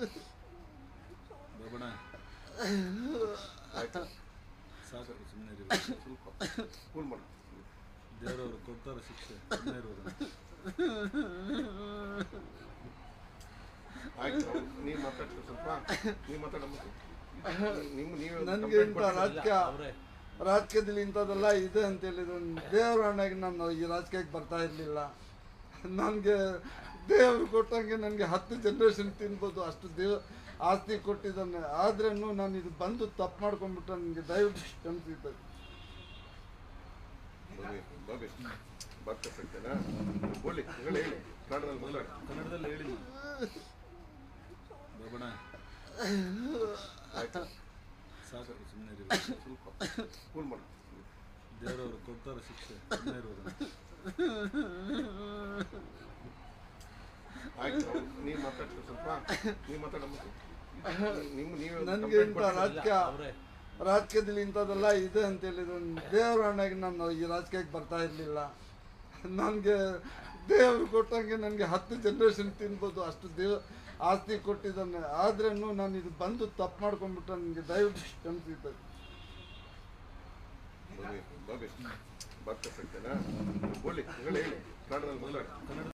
ಬಾಬಣ್ಣ ಆಯ್ತು ಸಾಕು ಸುಮ್ಮನೆ ಸ್ವಲ್ಪ ಕೂಲ್ ಮಾಡು ದೇವರವರು ಕೊಡ್ತಾರೆ ಶಿಕ್ಷೆ ಸುಮ್ಮನೆ ಇರೋದು ಆಯ್ತು ನೀವು ಮಾತಾಡ್ತೀವಿ ಸ್ವಲ್ಪ ನೀವು ಮಾತಾಡಮ್ಮ ನಿಮ್ಮ ನೀವು ನನಗೆ ಇಂಥ ರಾಜಕೀಯ ರಾಜಕೀಯದಲ್ಲಿ ಇಂಥದ್ದೆಲ್ಲ ಇದೆ ಅಂತ ಹೇಳಿದ್ರು ದೇವ್ರ ಹಣೆಗೆ ನಾನು ಈ ರಾಜಕೀಯಕ್ಕೆ ಬರ್ತಾ ಇರಲಿಲ್ಲ ನನಗೆ ದೇವರು ಕೊಟ್ಟಂಗೆ ನನಗೆ ಹತ್ತು ಜನ್ರೇಷನ್ ತಿನ್ಬೋದು ಅಷ್ಟು ದೇವ್ ಆಸ್ತಿ ಕೊಟ್ಟಿದ್ದಾನೆ ಆದ್ರೂ ನಾನು ಇದು ಬಂದು ತಪ್ಪು ಮಾಡ್ಕೊಂಡ್ಬಿಟ್ಟು ನನಗೆ ದಯವಿಟ್ಟು ಕ್ಷಮಿಸಿದ್ದೆ ಬಾಬಿ ಬಾಬಿ ಬರ್ತಾ ಸಿಗ್ತೇನಾ ಬೋಲಿ ಹೇಳಿ ಹೇಳಿ ಕನ್ನಡದಲ್ಲಿ ಮಾತಾಡಿ ಕನ್ನಡದಲ್ಲಿ ಹೇಳಿ ನಾನು. ಬಾಬಣ್ಣ ಆಯ್ತು ಸಾಕು ಸುಮ್ಮನೆ ಸ್ವಲ್ಪ ಕೂಲ್ ಮಾಡು ದೇವರವರು ಕೊಡ್ತಾರೆ ಶಿಕ್ಷೆ ಸುಮ್ಮನೆ ಇರೋದು ಆಯ್ತು ನೀವು ಮಾತಾಡ್ತೀವಿ ಸ್ವಲ್ಪ ನೀವು ಮಾತಾಡಮ್ಮ ನಿಮ್ಮ ನೀವು ನನಗೆ ಇಂಥ ರಾಜಕೀಯ ರಾಜಕೀಯದಲ್ಲಿ ಇಂಥದ್ದೆಲ್ಲ ಇದೆ ಅಂತ ಹೇಳಿದ್ರು ದೇವ್ರ ಹಣೆಗೆ ನಾನು ಈ ರಾಜಕೀಯಕ್ಕೆ ಬರ್ತಾ ಇರಲಿಲ್ಲ ನನಗೆ ದೇವರು ಕೊಟ್ಟಂಗೆ ನನಗೆ ಹತ್ತು ಜನ್ರೇಷನ್ ತಿನ್ಬೋದು ಅಷ್ಟು ದೇವ್ ಆಸ್ತಿ ಕೊಟ್ಟಿದ್ದಾನೆ ಆದ್ರೂ ನಾನು ಇದು ಬಂದು ತಪ್ಪು ಮಾಡ್ಕೊಂಡ್ಬಿಟ್ಟು ನನಗೆ ದಯವಿಟ್ಟು ಕ್ಷಮಿಸಿದ್ದೆ ಬಾಬಿ ಬಾಬಿ ಬರ್ತಾ ಸಿಗ್ತೇನಾ ಬೋಲಿ ಹೇಳಿ ಹೇಳಿ ಕನ್ನಡದಲ್ಲಿ ಮಾತಾಡಿ